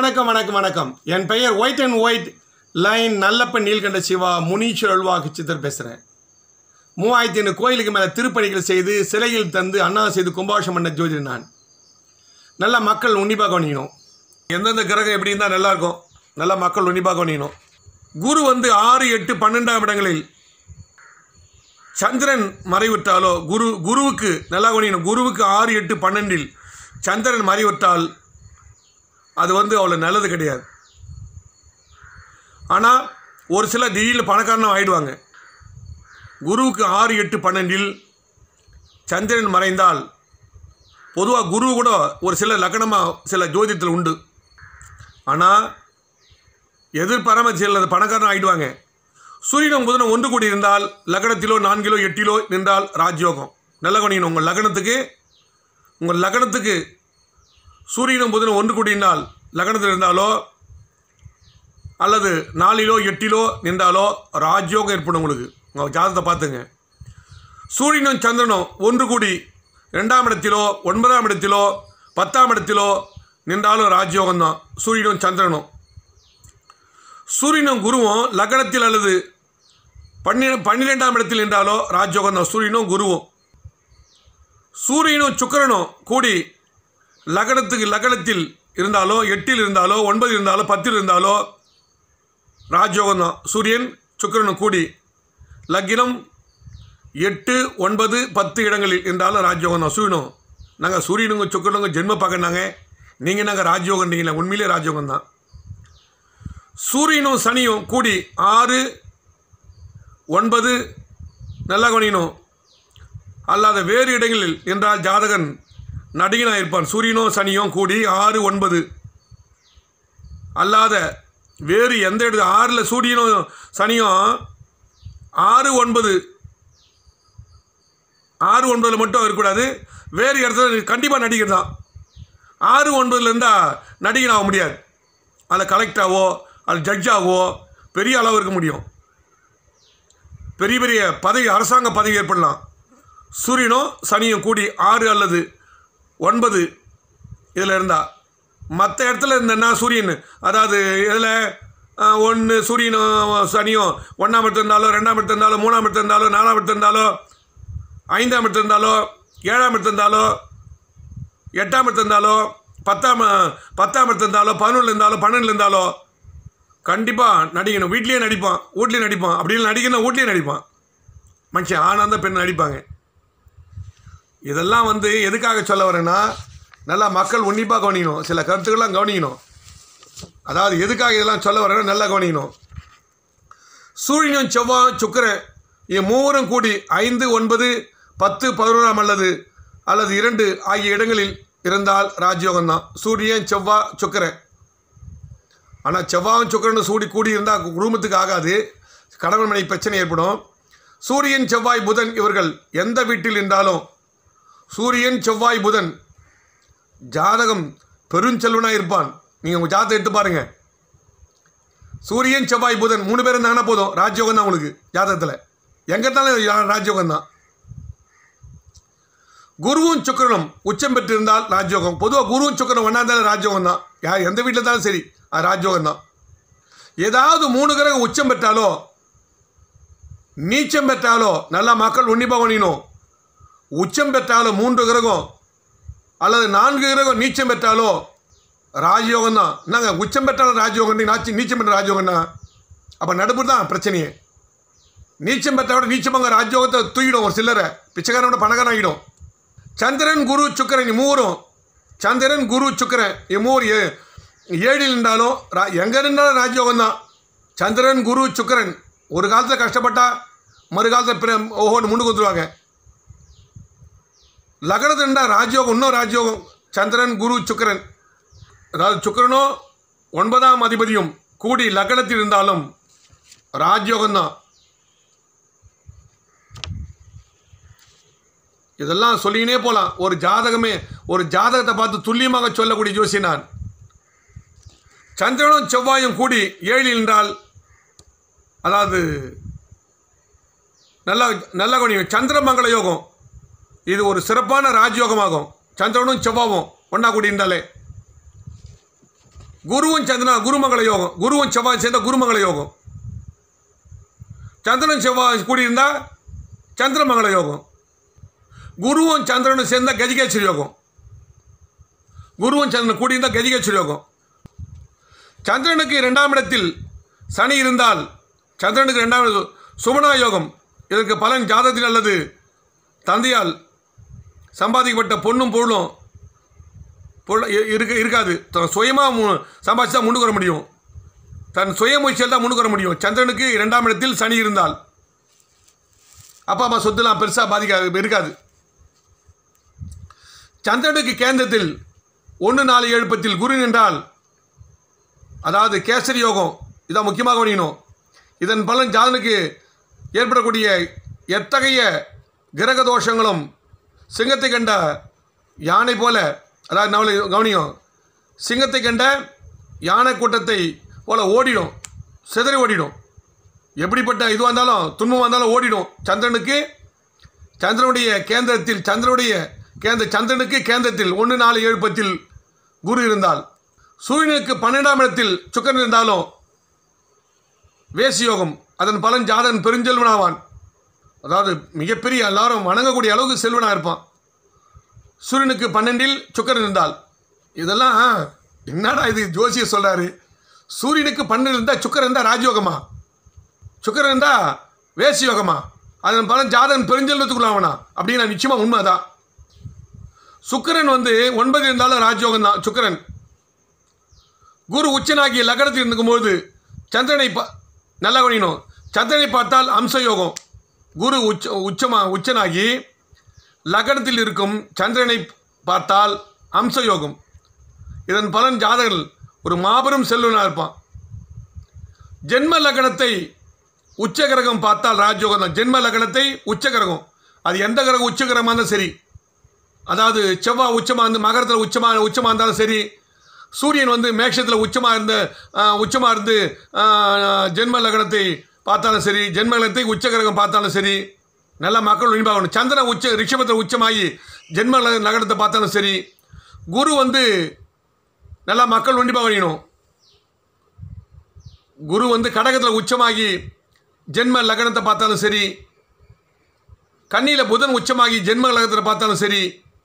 வணக்கம் வணக்கம் வணக்கம் என் பெயர் white and white line Nallappan Neelkanta Shiva Muneeswar அல்வாக்கு சித்தர் பேசுகிறேன் மூவாயிரத்தி ஐநூறு கோயிலுக்கு மேலே திருப்பணிகள் செய்து சிலையில் தந்து அண்ணா செய்து கும்பாஷம் பண்ண ஜோதிடர் நான் நல்லா மக்கள் உன்னிப்பாக கவனிக்கணும் எந்தெந்த கிரகம் எப்படி இருந்தால் நல்லாயிருக்கும் நல்லா மக்கள் உன்னிப்பாக கவனிக்கணும் குரு வந்து ஆறு எட்டு பன்னெண்டாம் இடங்களில் சந்திரன் மறைவிட்டாலோ குரு குருவுக்கு நல்லா கவனிக்கணும் குருவுக்கு ஆறு எட்டு பன்னெண்டில் சந்திரன் மறைவிட்டால் அது வந்து அவ்வளோ நல்லது கிடையாது ஆனால் ஒரு சிலர் திடீர்னு பணக்காரனும் ஆயிடுவாங்க குருவுக்கு ஆறு எட்டு பன்னெண்டில் சந்திரன் மறைந்தால் பொதுவாக குரு கூட ஒரு சில லக்கணமாக சில ஜோதிடத்தில் உண்டு ஆனால் எதிர்பாராம சில பணக்காரன் ஆயிடுவாங்க சூரியனும் புதனும் ஒன்று கூடி இருந்தால் லக்னத்திலோ நான்கிலோ எட்டிலோ நின்றால் ராஜயோகம் நல்ல கவனிக்கணும் உங்கள் லக்னத்துக்கு உங்கள் லக்னத்துக்கு சூரியனும் புதனும் ஒன்று கூடினால் லக்னத்தில் இருந்தாலோ அல்லது நாலிலோ எட்டிலோ நின்றாலோ ராஜயோகம் ஏற்படும் உங்களுக்கு உங்கள் ஜாதகத்தை பார்த்துங்க சூரியனும் சந்திரனும் ஒன்று கூடி ரெண்டாம் இடத்திலோ ஒன்பதாம் இடத்திலோ பத்தாம் இடத்திலோ நின்றாலும் ராஜயோகம் தான் சூரியனும் சந்திரனும் சூரியனும் குருவும் லக்னத்தில் அல்லது பன்னிர பன்னிரெண்டாம் இடத்தில் நின்றாலோ ராஜயோகம் தான் சூரியனும் குருவும் சூரியனும் சுக்கிரனும் கூடி லக்னத்துக்கு லக்னத்தில் இருந்தாலோ எட்டில் இருந்தாலோ ஒன்பதில் இருந்தாலோ பத்தில் இருந்தாலோ ராஜயோகம் தான் சூரியன் சுக்கிரனும் கூடி லக்னம் எட்டு ஒன்பது பத்து இடங்களில் இருந்தாலும் ராஜயோகம் தான் சூரியனும் நாங்கள் சூரியனுங்க சுக்கிரனுங்க ஜென்ம பார்க்கணாங்க நீங்கள் நாங்கள் ராஜயோகம் நீங்கள உண்மையிலே ராஜயோகம் தான் சூரியனும் சனியும் கூடி ஆறு ஒன்பது நல்லா கவனிக்கணும் அல்லாத வேறு இடங்களில் என்றால் ஜாதகன் நடிகனாக இருப்பான் சூரியனும் சனியும் கூடி ஆறு ஒன்பது அல்லாத வேறு எந்த இடத்து ஆறில் சூரியனும் சனியும் ஆறு ஒன்பது ஆறு ஒன்பதில் மட்டும் இருக்கக்கூடாது வேறு இடத்துல கண்டிப்பாக நடிகர் தான் ஆறு ஒன்பதுல இருந்தால் நடிகன் ஆக முடியாது அதில் கலெக்டராகவோ அது ஜட்ஜாகவோ பெரிய அளவு இருக்க முடியும் பெரிய பெரிய பதவி அரசாங்க பதவி ஏற்படலாம் சூரியனும் சனியும் கூடி ஆறு அல்லது ஒன்பது இதில் இருந்தால் மற்ற இடத்துல இருந்தேன்னா சூரியன் அதாவது இதில் ஒன்று சூரியனும் சனியும் ஒன்றாம் இடத்துல இருந்தாலோ ரெண்டாம் இடத்துல இருந்தாலோ மூணாம் இடத்துல இருந்தாலோ நாலாம் இடத்துல இருந்தாலோ ஐந்தாம் இடத்துல இருந்தாலோ ஏழாம் இடத்துல இருந்தாலோ எட்டாம் இடத்துல இருந்தாலோ பத்தாம் பத்தாம் இடத்துல இருந்தாலோ பதினொன்றில் இருந்தாலோ பன்னெண்டில் இருந்தாலோ கண்டிப்பாக நடிக்கணும் வீட்லேயே நடிப்பான் வீட்லேயே நடிப்பான் அப்படி இல்லை நடிக்கணும் வீட்லேயே நடிப்பான் மனுஷன் ஆனாந்த பெண் நடிப்பாங்க இதெல்லாம் வந்து எதுக்காக சொல்ல வரேன்னா நல்லா மக்கள் உன்னிப்பாக கவனிக்கணும் சில கருத்துக்கள்லாம் கவனிக்கணும் அதாவது எதுக்காக இதெல்லாம் சொல்ல வரேன்னா நல்லா கவனிக்கணும் சூரியனும் செவ்வாய் சுக்கரன் இவ் மூவரும் கூடி ஐந்து ஒன்பது பத்து பதினோராம் அல்லது அல்லது இரண்டு ஆகிய இடங்களில் இருந்தால் ராஜயோகம் தான் சூரியன் செவ்வாய் சுக்கரன் ஆனால் செவ்வாயும் சுக்கரனும் சூடி கூடி இருந்தால் குடும்பத்துக்கு ஆகாது கணவன் மனை பிரச்சனை ஏற்படும் சூரியன் செவ்வாய் புதன் இவர்கள் எந்த வீட்டில் இருந்தாலும் சூரியன் செவ்வாய் புதன் ஜாதகம் பெருஞ்செல்வனாக இருப்பான் நீங்கள் உங்கள் ஜாதகம் எடுத்து பாருங்கள் சூரியன் செவ்வாய் புதன் மூணு பேர் இருந்தாங்கன்னா போதும் ராஜயோகம் தான் உங்களுக்கு ஜாதகத்தில் எங்கே இருந்தாலும் ராஜயோகம் தான் குருவும் சுக்கரனும் உச்சம் பெற்றிருந்தால் ராஜயோகம் பொதுவாக குருவும் சுக்கரனும் ஒன்றா இருந்தாலும் ராஜயோகம் தான் யார் எந்த வீட்டில் இருந்தாலும் சரி அது ராஜயோகம் தான் ஏதாவது மூணு கிரகம் உச்சம் பெற்றாலோ நீச்சம் பெற்றாலோ நல்லா மக்கள் உன்னிப்பாக பண்ணிக்கணும் உச்சம் பெற்றாலோ மூன்று கிரகம் அல்லது நான்கு கிரகம் நீச்சம் பெற்றாலோ ராஜயோகம் தான் என்னங்க உச்சம் பெற்றாலும் ராஜயோகம் நாச்சி நீச்சம் பெற்ற ராஜயோகம்னா அப்போ நடுப்பு தான் பிரச்சனையே நீச்சம் பெற்றாவோட நீச்சமாக ராஜயோகத்தை தூக்கிடும் ஒரு சில்லரை பிச்சைக்காரனோட பணக்காரன் ஆகிடும் சந்திரன் குரு சுக்கரன் மூவரும் சந்திரன் குரு சுக்கரன் இம்மூர் ஏ ஏழில் இருந்தாலும் ரா எங்கே இருந்தாலும் ராஜயோகம் தான் சந்திரன் குரு சுக்கரன் ஒரு காலத்தில் கஷ்டப்பட்டா மறு காலத்தில் பிற ஒவ்வொன்று முன்னுக்கு வந்துருவாங்க லக்னத்தில் இருந்தால் ராஜயோகம் இன்னும் ராஜயோகம் சந்திரன் குரு சுக்கரன் அதாவது சுக்கரனோ ஒன்பதாம் அதிபதியும் கூடி லக்னத்தில் இருந்தாலும் ராஜயோகம் தான் இதெல்லாம் சொல்லிக்கினே போகலாம் ஒரு ஜாதகமே ஒரு ஜாதகத்தை பார்த்து துல்லியமாக சொல்லக்கூடிய ஜோசி நான் சந்திரனும் செவ்வாயும் கூடி ஏழில் என்றால் அதாவது நல்லா நல்ல கவனிங்க சந்திரமங்கல யோகம் இது ஒரு சிறப்பான ராஜயோகமாகும் சந்திரனும் செவ்வாவும் ஒன்றா கூடி இருந்தாலே குருவும் சந்திரன் குருமங்கள யோகம் குருவும் செவ்வாய் சேர்ந்த குருமங்கள யோகம் சந்திரன் செவ்வாய் கூடியிருந்தா சந்திரமங்கள யோகம் குருவும் சந்திரனும் சேர்ந்தா கஜிகேஸ்வரி யோகம் குருவும் சந்திரன் கூடியிருந்தா கஜிகேஸ்வரி யோகம் சந்திரனுக்கு இரண்டாம் இடத்தில் சனி இருந்தால் சந்திரனுக்கு இரண்டாம் இடம் சுமனா யோகம் இதற்கு பலன் ஜாதகத்தில் அல்லது தந்தையால் சம்பாதிக்கப்பட்ட பொண்ணும் பொருளும் பொருள் இ- இருக்க இருக்காது சுயமாக சம்பாதிச்சு தான் முன்னுக்கு வர முடியும் தன் சுய முயற்சியில் தான் முன்னுக்கு வர முடியும் சந்திரனுக்கு இரண்டாம் இடத்தில் சனி இருந்தால் அப்பா அம்மா சொத்துலாம் பெருசாக பாதிக்காது இருக்காது சந்திரனுக்கு கேந்திரத்தில் ஒன்று நாலு எழுப்பத்தில் குரு நின்றால் அதாவது கேசரி யோகம் இதான் முக்கியமாக கவனிக்கணும் இதன் பலன் ஜாதனுக்கு ஏற்படக்கூடிய எத்தகைய கிரக தோஷங்களும் சிங்கத்தை கண்ட யானை போல அதாவது நம்மளை கவனியும் சிங்கத்தை கண்ட யானை கூட்டத்தை போல ஓடிடும் சிதறி ஓடிடும் எப்படிப்பட்ட இதுவாக இருந்தாலும் துன்பமாக இருந்தாலும் ஓடிடும் சந்திரனுக்கு சந்திரனுடைய கேந்திரத்தில் சந்திரனுடைய கேந்திர சந்திரனுக்கு கேந்திரத்தில் ஒன்று நாலு ஏழு பத்தில் குரு இருந்தால் சூரியனுக்கு பன்னெண்டாம் இடத்தில் சுக்கரன் இருந்தாலும் வேசி யோகம் அதன் பலன் ஜாதகன் பெருஞ்செல்வனாவான் அதாவது மிகப்பெரிய எல்லாரும் வணங்கக்கூடிய அளவுக்கு செல்வனாக இருப்பான் சூரியனுக்கு பன்னெண்டில் சுக்கரன் இருந்தால் இதெல்லாம் என்னடா இது ஜோசியர் சொல்கிறாரு சூரியனுக்கு பன்னெண்டு இருந்தால் சுக்கரன் இருந்தால் ராஜயோகமா சுக்கரன் இருந்தால் வேசி யோகமா அதன் பலன் ஜாதகன் பெருஞ்செல்வத்துக்குள்ள ஆவனா அப்படின்னு நிச்சயமாக உண்மைதான் சுக்கிரன் வந்து ஒன்பது இருந்தாலும் ராஜயோகம் தான் சுக்கிரன் குரு உச்சனாகிய லகனத்தில் இருக்கும்போது சந்திரனை பா நல்லா கவனிக்கணும் சந்திரனை பார்த்தால் அம்சயோகம் குரு உச்ச உச்சமா உச்சனாகி லகனத்தில் இருக்கும் சந்திரனை பார்த்தால் அம்சயோகம் இதன் பலன் ஜாதகர்கள் ஒரு மாபெரும் செல்வனாக இருப்பான் ஜென்ம லக்னத்தை உச்ச கிரகம் பார்த்தால் ராஜயோகம் தான் ஜென்ம லக்னத்தை உச்ச கிரகம் அது எந்த கிரகம் உச்ச கிரகமாக இருந்தாலும் சரி அதாவது செவ்வாய் உச்சமாக இருந்து மகரத்தில் உச்சமாக உச்சமாக இருந்தாலும் சரி சூரியன் வந்து மேஷத்தில் உச்சமாக இருந்த உச்சமாக இருந்து ஆ, ஜென்ம லக்னத்தை பார்த்தாலும் சரி ஜென்ம லக்னத்தை உச்ச கிரகம் பார்த்தாலும் சரி நல்ல மக்கள் விரும்பாகணும் சந்திரன் உச்ச ரிஷபத்தில் உச்சமாகி ஜென்ம ல- லக்னத்தை பார்த்தாலும் சரி குரு வந்து நல்லா மக்கள் உண்டிப்பாக வழியணும் குரு வந்து கடகத்தில் உச்சமாகி ஜென்ம லக்னத்தை பார்த்தாலும் சரி கன்னியில் புதன் உச்சமாகி ஜென்ம லக்னத்தில் பார்த்தாலும் சரி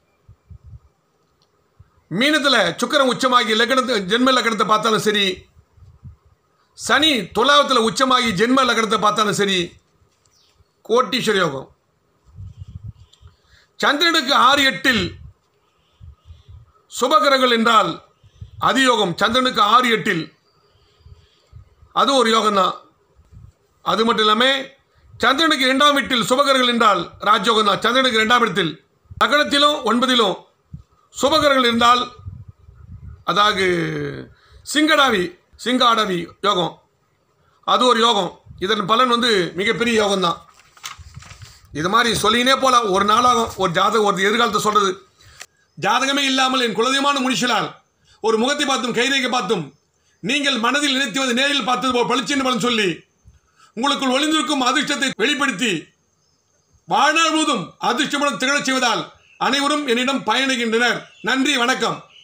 மீனத்தில் சுக்கிரன் உச்சமாகி லக்னத்தை ஜென்ம லக்னத்தை பார்த்தாலும் சரி சனி துலாவத்தில் உச்சமாகி ஜென்ம லக்னத்தை பார்த்தாலும் சரி கோட்டீஸ்வர யோகம் சந்திரனுக்கு ஆறு எட்டில் சுபகிரகங்கள் என்றால் அதியோகம் சந்திரனுக்கு ஆறு எட்டில் அது ஒரு யோகம்தான் அது மட்டும் இல்லாமல் சந்திரனுக்கு இரண்டாம் வீட்டில் சுபகர்கள் என்றால் ராஜயோகம் தான் சந்திரனுக்கு இரண்டாம் இடத்தில் லக்னத்திலும் ஒன்பதிலும் சுபகர்கள் இருந்தால் அதாவது சிங்கடாவி சிங்காடவி யோகம் அது ஒரு யோகம் இதன் பலன் வந்து மிகப்பெரிய யோகம்தான் இது மாதிரி சொல்லினே போகலாம் ஒரு நாளாகும் ஒரு ஜாதகம் ஒரு எதிர்காலத்தை சொல்கிறது ஜாதகமே இல்லாமல் என் குலதெய்வமான முனிஷலால் ஒரு முகத்தை பார்த்தும் கைரேகை பார்த்தும் நீங்கள் மனதில் நினைத்துவது நேரில் பார்த்தது போல் பளிச்சென்று பலன் சொல்லி உங்களுக்குள் ஒளிந்திருக்கும் அதிர்ஷ்டத்தை வெளிப்படுத்தி வாழ்நாள் முழுவதும் அதிர்ஷ்டமுடன் திகழச் செய்வதால் அனைவரும் என்னிடம் பயணிக்கின்றனர் நன்றி வணக்கம்